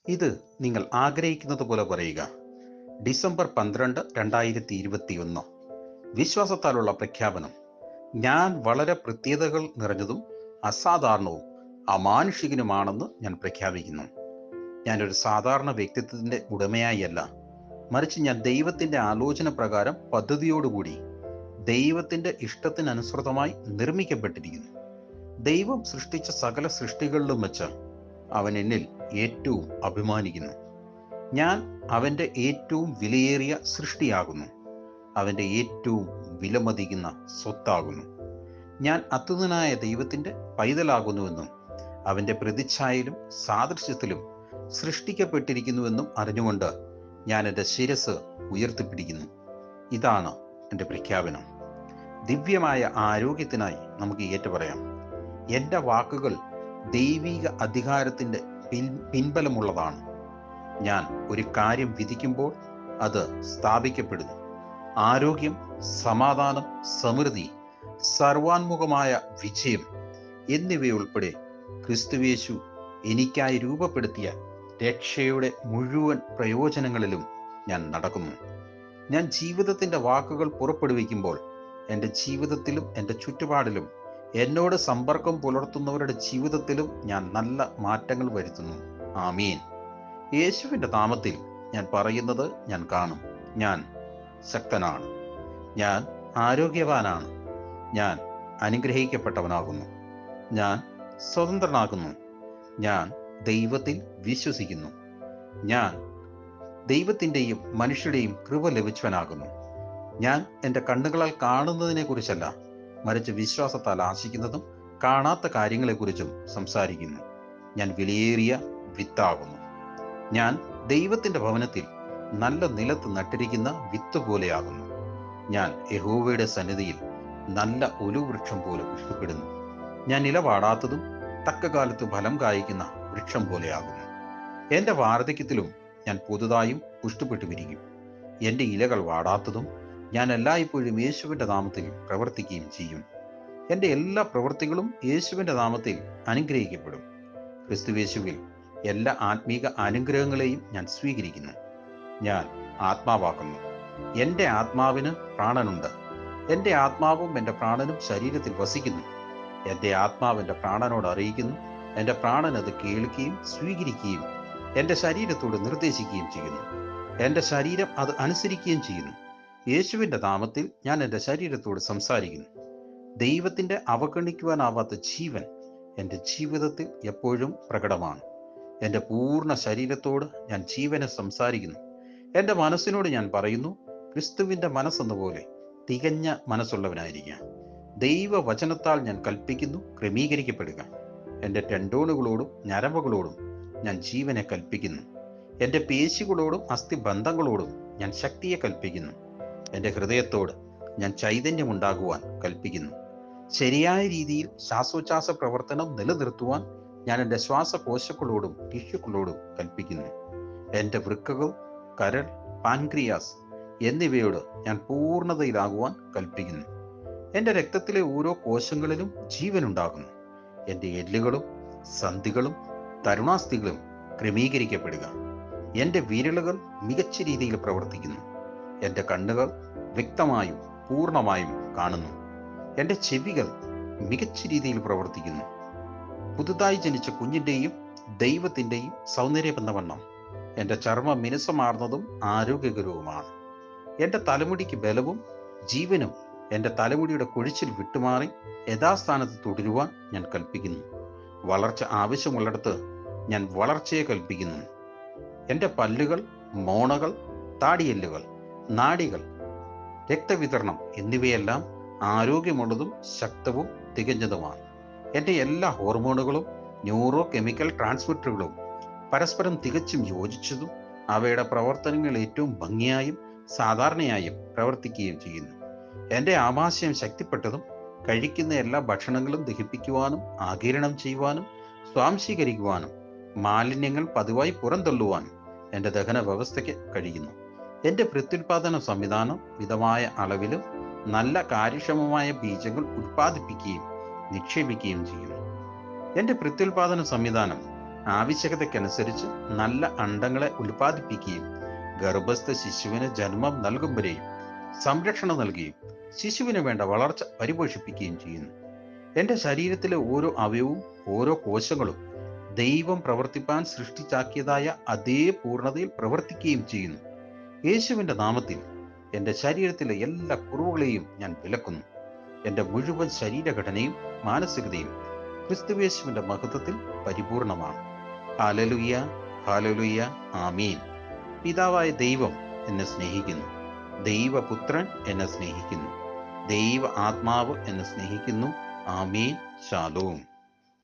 ഇത് നിങ്ങൾ ആഗ്രഹിക്കുന്നത് പോലെ പറയുക ഡിസംബർ പന്ത്രണ്ട് രണ്ടായിരത്തി ഇരുപത്തി ഒന്ന് വിശ്വാസത്താലുള്ള പ്രഖ്യാപനം ഞാൻ വളരെ പ്രത്യേകതകൾ നിറഞ്ഞതും അസാധാരണവും അമാനുഷികനുമാണെന്ന് ഞാൻ പ്രഖ്യാപിക്കുന്നു ഞാനൊരു സാധാരണ വ്യക്തിത്വത്തിന്റെ ഉടമയായല്ല മറിച്ച് ഞാൻ ദൈവത്തിന്റെ ആലോചന പ്രകാരം പദ്ധതിയോടുകൂടി ദൈവത്തിന്റെ ഇഷ്ടത്തിനനുസൃതമായി നിർമ്മിക്കപ്പെട്ടിരിക്കുന്നു ദൈവം സൃഷ്ടിച്ച സകല സൃഷ്ടികളിലും വെച്ച് അവൻ എന്നിൽ ഏറ്റവും അഭിമാനിക്കുന്നു ഞാൻ അവന്റെ ഏറ്റവും വിലയേറിയ സൃഷ്ടിയാകുന്നു അവന്റെ ഏറ്റവും വിലമതിക്കുന്ന സ്വത്താകുന്നു ഞാൻ അത്യുതനായ ദൈവത്തിന്റെ പൈതലാകുന്നുവെന്നും അവന്റെ പ്രതിച്ഛായയിലും സാദൃശ്യത്തിലും സൃഷ്ടിക്കപ്പെട്ടിരിക്കുന്നുവെന്നും അറിഞ്ഞുകൊണ്ട് ഞാൻ എൻ്റെ ശിരസ് ഉയർത്തിപ്പിടിക്കുന്നു ഇതാണ് എൻ്റെ പ്രഖ്യാപനം ദിവ്യമായ ആരോഗ്യത്തിനായി നമുക്ക് ഏറ്റുപറയാം എൻ്റെ വാക്കുകൾ ദൈവിക അധികാരത്തിൻ്റെ പിൻ പിൻബലമുള്ളതാണ് ഞാൻ ഒരു കാര്യം വിധിക്കുമ്പോൾ അത് സ്ഥാപിക്കപ്പെടുന്നു ആരോഗ്യം സമാധാനം സമൃദ്ധി സർവാൻമുഖമായ വിജയം എന്നിവയുൾപ്പെടെ ക്രിസ്തുവേശു എനിക്കായി രൂപപ്പെടുത്തിയ രക്ഷയുടെ മുഴുവൻ പ്രയോജനങ്ങളിലും ഞാൻ നടക്കുന്നു ഞാൻ ജീവിതത്തിൻ്റെ വാക്കുകൾ പുറപ്പെടുവിക്കുമ്പോൾ എൻ്റെ ജീവിതത്തിലും എൻ്റെ ചുറ്റുപാടിലും എന്നോട് സമ്പർക്കം പുലർത്തുന്നവരുടെ ജീവിതത്തിലും ഞാൻ നല്ല മാറ്റങ്ങൾ വരുത്തുന്നു ആമീൻ യേശുവിൻ്റെ നാമത്തിൽ ഞാൻ പറയുന്നത് ഞാൻ കാണും ഞാൻ ശക്തനാണ് ഞാൻ ആരോഗ്യവാനാണ് ഞാൻ അനുഗ്രഹിക്കപ്പെട്ടവനാകുന്നു ഞാൻ സ്വതന്ത്രനാകുന്നു ഞാൻ ദൈവത്തിൽ വിശ്വസിക്കുന്നു ഞാൻ ദൈവത്തിൻ്റെയും മനുഷ്യരുടെയും കൃപ ലഭിച്ചവനാകുന്നു ഞാൻ എൻ്റെ കണ്ണുകളാൽ കാണുന്നതിനെ കുറിച്ചല്ല മറിച്ച് വിശ്വാസത്താൽ ആശിക്കുന്നതും കാണാത്ത കാര്യങ്ങളെക്കുറിച്ചും സംസാരിക്കുന്നു ഞാൻ വിലയേറിയ വിത്താകുന്നു ഞാൻ ദൈവത്തിൻ്റെ ഭവനത്തിൽ നല്ല നിലത്ത് നട്ടിരിക്കുന്ന വിത്ത് പോലെയാകുന്നു ഞാൻ യഹോവയുടെ സന്നിധിയിൽ നല്ല ഒലുവൃക്ഷം പോലെ പുഷ്ടിപ്പെടുന്നു ഞാൻ ഇലപാടാത്തതും തക്ക കാലത്ത് ഫലം കായ്ക്കുന്ന വൃക്ഷം പോലെയാകുന്നു എൻ്റെ വാർദ്ധക്യത്തിലും ഞാൻ പുതുതായും പുഷ്ടിപ്പെട്ടുമിരിക്കും എൻ്റെ ഇലകൾ വാടാത്തതും ഞാൻ എല്ലായ്പ്പോഴും യേശുവിൻ്റെ നാമത്തിൽ പ്രവർത്തിക്കുകയും ചെയ്യും എൻ്റെ എല്ലാ പ്രവൃത്തികളും യേശുവിൻ്റെ നാമത്തിൽ അനുഗ്രഹിക്കപ്പെടും ക്രിസ്തുവേശുവിൽ എല്ലാ ആത്മീക അനുഗ്രഹങ്ങളെയും ഞാൻ സ്വീകരിക്കുന്നു ഞാൻ ആത്മാവാക്കുന്നു എൻ്റെ ആത്മാവിന് പ്രാണനുണ്ട് എൻ്റെ ആത്മാവും എൻ്റെ പ്രാണനും ശരീരത്തിൽ വസിക്കുന്നു എൻ്റെ ആത്മാവ് എൻ്റെ പ്രാണനോട് അറിയിക്കുന്നു എൻ്റെ പ്രാണൻ അത് കേൾക്കുകയും സ്വീകരിക്കുകയും എൻ്റെ ശരീരത്തോട് നിർദ്ദേശിക്കുകയും ചെയ്യുന്നു എൻ്റെ ശരീരം അത് അനുസരിക്കുകയും ചെയ്യുന്നു യേശുവിൻ്റെ നാമത്തിൽ ഞാൻ എൻ്റെ ശരീരത്തോട് സംസാരിക്കുന്നു ദൈവത്തിൻ്റെ അവഗണിക്കുവാനാവാത്ത ജീവൻ എൻ്റെ ജീവിതത്തിൽ എപ്പോഴും പ്രകടമാണ് എൻ്റെ പൂർണ്ണ ശരീരത്തോട് ഞാൻ ജീവനെ സംസാരിക്കുന്നു എൻ്റെ മനസ്സിനോട് ഞാൻ പറയുന്നു ക്രിസ്തുവിൻ്റെ മനസ്സെന്ന പോലെ തികഞ്ഞ മനസ്സുള്ളവനായിരിക്കാം ദൈവവചനത്താൽ ഞാൻ കൽപ്പിക്കുന്നു ക്രമീകരിക്കപ്പെടുക എൻ്റെ ടെൻഡോണുകളോടും ഞരമ്പുകളോടും ഞാൻ ജീവനെ കൽപ്പിക്കുന്നു എൻ്റെ പേശികളോടും അസ്ഥിബന്ധങ്ങളോടും ഞാൻ ശക്തിയെ കൽപ്പിക്കുന്നു എൻ്റെ ഹൃദയത്തോട് ഞാൻ ചൈതന്യമുണ്ടാകുവാൻ കൽപ്പിക്കുന്നു ശരിയായ രീതിയിൽ ശ്വാസോച്ഛ്വാസ പ്രവർത്തനം നിലനിർത്തുവാൻ ഞാൻ എൻ്റെ ശ്വാസകോശങ്ങളോടും ടിഷ്യുക്കളോടും കൽപ്പിക്കുന്നു എൻ്റെ വൃക്കകൾ കരൾ പാൻക്രിയാസ് എന്നിവയോട് ഞാൻ പൂർണ്ണതയിലാകുവാൻ കൽപ്പിക്കുന്നു എൻ്റെ രക്തത്തിലെ ഓരോ കോശങ്ങളിലും ജീവനുണ്ടാകുന്നു എൻ്റെ എല്ലുകളും സന്ധികളും തരുണാസ്ഥികളും ക്രമീകരിക്കപ്പെടുക എൻ്റെ വിരലുകൾ മികച്ച രീതിയിൽ പ്രവർത്തിക്കുന്നു എൻ്റെ കണ്ണുകൾ വ്യക്തമായും പൂർണ്ണമായും കാണുന്നു എൻ്റെ ചെവികൾ മികച്ച രീതിയിൽ പ്രവർത്തിക്കുന്നു പുതുതായി ജനിച്ച കുഞ്ഞിൻ്റെയും ദൈവത്തിൻ്റെയും സൗന്ദര്യമെന്നവണ്ണം എൻ്റെ ചർമ്മം മിനുസമാർന്നതും ആരോഗ്യകരവുമാണ് എൻ്റെ തലമുടിക്ക് ബലവും ജീവനും എൻ്റെ തലമുടിയുടെ കൊഴിച്ചിൽ വിട്ടുമാറി യഥാസ്ഥാനത്ത് തുടരുവാൻ ഞാൻ കൽപ്പിക്കുന്നു വളർച്ച ആവശ്യമുള്ളിടത്ത് ഞാൻ വളർച്ചയെ കൽപ്പിക്കുന്നു എൻ്റെ പല്ലുകൾ മോണകൾ താടിയെല്ലുകൾ നാഡികൾ രക്തവിതരണം എന്നിവയെല്ലാം ആരോഗ്യമുള്ളതും ശക്തവും തികഞ്ഞതുമാണ് എൻ്റെ എല്ലാ ഹോർമോണുകളും ന്യൂറോ കെമിക്കൽ ട്രാൻസ്മിറ്ററുകളും പരസ്പരം തികച്ചും യോജിച്ചതും അവയുടെ പ്രവർത്തനങ്ങൾ ഏറ്റവും ഭംഗിയായും സാധാരണയായും പ്രവർത്തിക്കുകയും ചെയ്യുന്നു എൻ്റെ ആമാശയം ശക്തിപ്പെട്ടതും കഴിക്കുന്ന എല്ലാ ഭക്ഷണങ്ങളും ദഹിപ്പിക്കുവാനും ആകിരണം ചെയ്യുവാനും സ്വാംശീകരിക്കുവാനും മാലിന്യങ്ങൾ പതിവായി പുറന്തള്ളുവാനും എൻ്റെ ദഹന വ്യവസ്ഥയ്ക്ക് കഴിയുന്നു എൻ്റെ പ്രത്യുൽപാദന സംവിധാനം മിതമായ അളവിലും നല്ല കാര്യക്ഷമമായ ബീജങ്ങൾ ഉൽപ്പാദിപ്പിക്കുകയും നിക്ഷേപിക്കുകയും ചെയ്യുന്നു എൻ്റെ പ്രത്യുൽപാദന സംവിധാനം ആവശ്യകതയ്ക്കനുസരിച്ച് നല്ല അണ്ടങ്ങളെ ഉൽപ്പാദിപ്പിക്കുകയും ഗർഭസ്ഥ ശിശുവിന് ജന്മം നൽകും വരെയും സംരക്ഷണം നൽകുകയും ശിശുവിന് വേണ്ട വളർച്ച പരിപോഷിപ്പിക്കുകയും ചെയ്യുന്നു എൻ്റെ ശരീരത്തിലെ ഓരോ അവയവും ഓരോ കോശങ്ങളും ദൈവം പ്രവർത്തിപ്പാൻ സൃഷ്ടിച്ചാക്കിയതായ അതേ പൂർണ്ണതയിൽ പ്രവർത്തിക്കുകയും ചെയ്യുന്നു യേശുവിൻ്റെ നാമത്തിൽ എൻ്റെ ശരീരത്തിലെ എല്ലാ കുറവുകളെയും ഞാൻ വിലക്കുന്നു എൻ്റെ മുഴുവൻ ശരീരഘടനയും മാനസികതയും ക്രിസ്തുവേശുവിൻ്റെ മഹത്വത്തിൽ പരിപൂർണമാണ് ഹാലലുയ്യ ഹാലലുയ്യ ആമീൻ പിതാവായ ദൈവം എന്നെ സ്നേഹിക്കുന്നു ദൈവപുത്രൻ എന്നെ സ്നേഹിക്കുന്നു ദൈവ ആത്മാവ് എന്നെ സ്നേഹിക്കുന്നു ആമീൻ ശാലോം